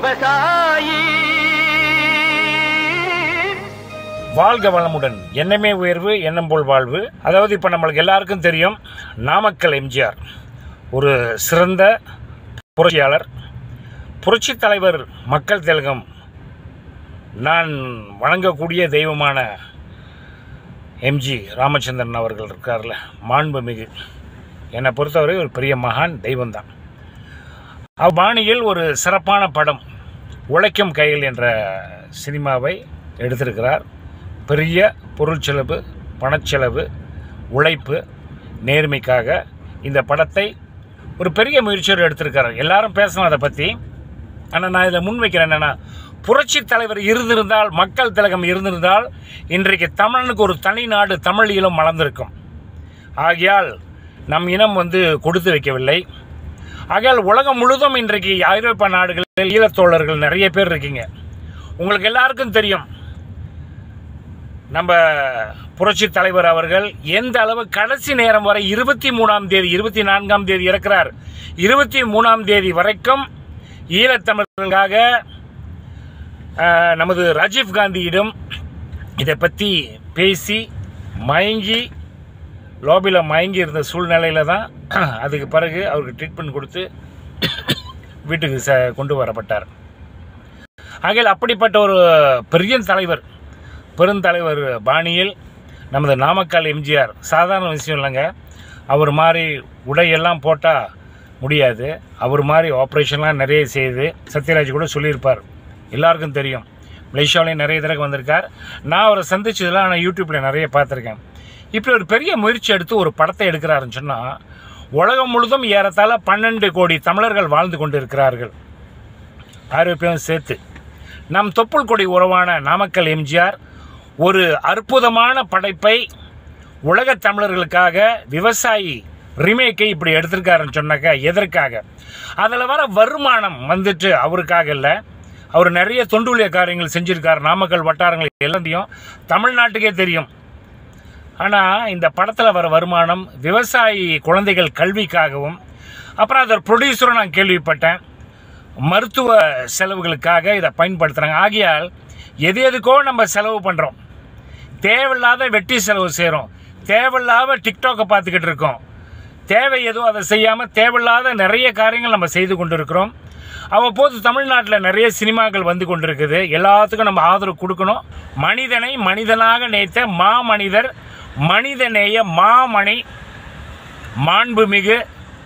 விவசாயி வாழ்க வளமுடன் எண்ணமே உயர்வு எண்ணம் போல் வாழ்வு அதாவது இப்போ நம்மளுக்கு எல்லாருக்கும் தெரியும் நாமக்கல் எம்ஜிஆர் ஒரு சிறந்த புரட்சியாளர் புரட்சித் தலைவர் மக்கள் திலகம் நான் வணங்கக்கூடிய தெய்வமான எம்ஜி ராமச்சந்திரன் அவர்கள் இருக்கார்ல மாண்புமிகு என்னை பொறுத்தவரை ஒரு பெரிய மகான் தெய்வம்தான் அவ்பாணியில் ஒரு சிறப்பான படம் உழைக்கும் கைகள் என்ற சினிமாவை எடுத்திருக்கிறார் பெரிய பொருள் செலவு பணச்செலவு உழைப்பு நேர்மைக்காக இந்த படத்தை ஒரு பெரிய முயற்சியோடு எடுத்திருக்கிறார் எல்லாரும் பேசணும் அதை பற்றி ஆனால் நான் இதில் முன்வைக்கிறேன் என்னென்னா புரட்சி தலைவர் இருந்திருந்தால் மக்கள் திலகம் இருந்திருந்தால் இன்றைக்கு தமிழனுக்கு ஒரு தனி நாடு தமிழ் ஈழம் மலர்ந்திருக்கும் ஆகையால் நம் இனம் வந்து கொடுத்து வைக்கவில்லை ஆகையால் உலகம் முழுதும் இன்றைக்கு ஐரோப்பா நாடுகளில் ஈழத்தோழர்கள் நிறைய பேர் இருக்கீங்க உங்களுக்கு எல்லாருக்கும் தெரியும் நம்ம புரட்சி தலைவர் அவர்கள் எந்த அளவு கடைசி நேரம் வரை இருபத்தி மூணாம் தேதி இருபத்தி நான்காம் தேதி இறக்கிறார் இருபத்தி மூணாம் தேதி வரைக்கும் ஈழத்தமிழர்களுக்காக ஆஹ், நமது ராஜீவ் காந்தியிடம் இதை பற்றி பேசி மயங்கி லோபியில் மயங்கி இருந்த சூழ்நிலையில் தான் அதுக்கு பிறகு அவருக்கு ட்ரீட்மெண்ட் கொடுத்து வீட்டுக்கு ச கொண்டு வரப்பட்டார் ஆகையால் அப்படிப்பட்ட ஒரு பெரிய தலைவர் பெருந்தலைவர் பாணியில் நமது நாமக்கல் எம்ஜிஆர் சாதாரண விஷயம் இல்லைங்க அவர் மாதிரி உடையெல்லாம் போட்டால் முடியாது அவர் மாதிரி ஆப்ரேஷன்லாம் நிறைய செய்து சத்யராஜ் கூட சொல்லியிருப்பார் எல்லாருக்கும் தெரியும் மலேசியாவிலையும் நிறைய தடவை வந்திருக்கார் நான் அவரை சந்திச்சதெல்லாம் நான் யூடியூப்பில் நிறைய பார்த்துருக்கேன் இப்படி ஒரு பெரிய முயற்சி எடுத்து ஒரு படத்தை எடுக்கிறாருன்னு சொன்னால் உலகம் முழுதும் ஏறத்தாழ பன்னெண்டு கோடி தமிழர்கள் வாழ்ந்து கொண்டு இருக்கிறார்கள் ஆரோக்கியம் சேர்த்து நம் தொப்புள் கொடி உறவான நாமக்கல் எம்ஜிஆர் ஒரு அற்புதமான படைப்பை உலக தமிழர்களுக்காக விவசாயி ரிமேக்கை இப்படி எடுத்திருக்காருன்னு சொன்னாக்க எதற்காக அதில் வர வருமானம் வந்துட்டு அவருக்காக இல்லை அவர் நிறைய தொண்டுலிய காரியங்கள் செஞ்சிருக்கார் நாமக்கல் வட்டாரங்கள் எல்லாத்தையும் தமிழ்நாட்டுக்கே தெரியும் ஆனால் இந்த படத்தில் வர வருமானம் விவசாயி குழந்தைகள் கல்விக்காகவும் அப்புறம் அதை ப்ரொடியூசரும் நான் கேள்விப்பட்டேன் மருத்துவ செலவுகளுக்காக இதை பயன்படுத்துகிறாங்க ஆகையால் எது எதுக்கோ நம்ம செலவு பண்ணுறோம் தேவையில்லாத வெட்டி செலவு செய்கிறோம் தேவையில்லாத டிக்டாக்கை பார்த்துக்கிட்டு இருக்கோம் தேவை எதுவும் அதை செய்யாமல் தேவையில்லாத நிறைய காரியங்கள் நம்ம செய்து கொண்டு இருக்கிறோம் அவ்வப்போது தமிழ்நாட்டில் நிறைய சினிமாக்கள் வந்து கொண்டிருக்குது எல்லாத்துக்கும் நம்ம ஆதரவு கொடுக்கணும் மனிதனை மனிதனாக நேய்த்த மாமனிதர் மனிதநேய மாமணி மாண்புமிகு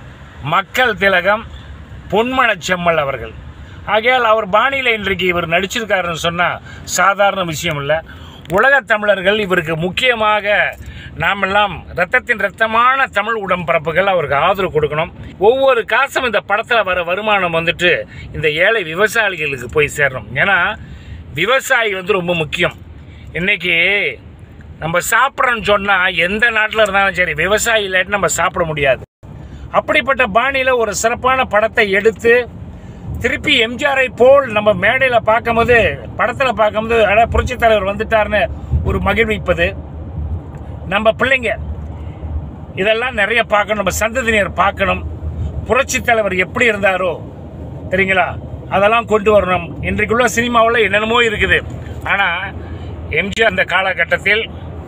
மக்கள் திலகம் பொன்மனச் செம்மல் அவர்கள் ஆகையால் அவர் பாணியில் இன்றைக்கு இவர் நடிச்சிருக்காருன்னு சொன்னால் சாதாரண விஷயம் இல்லை உலகத் தமிழர்கள் இவருக்கு முக்கியமாக நாமெல்லாம் ரத்தத்தின் ரத்தமான தமிழ் உடம்பிறப்புகள் அவருக்கு ஆதரவு கொடுக்கணும் ஒவ்வொரு காசும் இந்த படத்தில் வர வருமானம் வந்துட்டு இந்த ஏழை விவசாயிகளுக்கு போய் சேரணும் ஏன்னா விவசாயி வந்து ரொம்ப முக்கியம் இன்னைக்கு நம்ம சாப்பிட்றோன்னு சொன்னால் எந்த நாட்டில் இருந்தாலும் சரி விவசாயி இல்லாட்டி நம்ம சாப்பிட முடியாது அப்படிப்பட்ட பாணியில் ஒரு சிறப்பான படத்தை எடுத்து திருப்பி எம்ஜிஆரை போல் நம்ம மேடையில் பார்க்கும்போது படத்தில் பார்க்கும்போது அட புரட்சித் தலைவர் வந்துட்டார்னு ஒரு மகிழ்விப்பது நம்ம பிள்ளைங்க இதெல்லாம் நிறைய பார்க்கணும் நம்ம சந்ததியினர் பார்க்கணும் புரட்சித் தலைவர் எப்படி இருந்தாரோ தெரியுங்களா அதெல்லாம் கொண்டு வரணும் இன்றைக்குள்ள சினிமாவில் என்னென்னமோ இருக்குது ஆனால் எம்ஜிஆர் அந்த காலகட்டத்தில்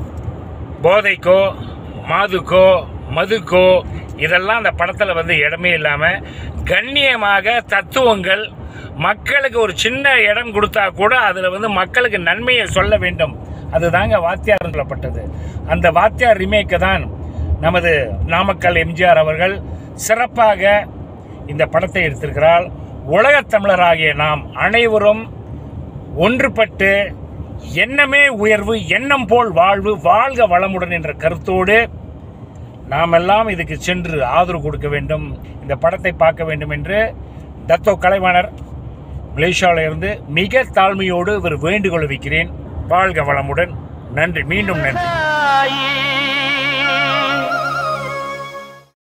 போதைக்கோ மாதுக்கோ மதுக்கோ இதெல்லாம் அந்த படத்தில் வந்து இடமே இல்லாமல் கண்ணியமாக தத்துவங்கள் மக்களுக்கு ஒரு சின்ன இடம் கொடுத்தா கூட அதில் வந்து மக்களுக்கு நன்மையை சொல்ல வேண்டும் அதுதாங்க வாத்தியார் சொல்லப்பட்டது அந்த வாத்தியார் ரிமேக்கை தான் நமது நாமக்கல் எம்ஜிஆர் அவர்கள் சிறப்பாக இந்த படத்தை எடுத்திருக்கிறார் உலகத் தமிழராகிய நாம் அனைவரும் ஒன்றுபட்டு எண்ணமே உயர்வு எண்ணம் போல் வாழ்வு வாழ்க வளமுடன் என்ற கருத்தோடு நாம் எல்லாம் இதுக்கு சென்று ஆதரவு கொடுக்க வேண்டும் இந்த படத்தை பார்க்க வேண்டும் என்று தத்தோ கலைவாணர் மலேசியாவில் இருந்து மிக தாழ்மையோடு ஒரு வேண்டுகோள் வைக்கிறேன் வாழ்க வளமுடன் நன்றி மீண்டும் நன்றி விவசாயி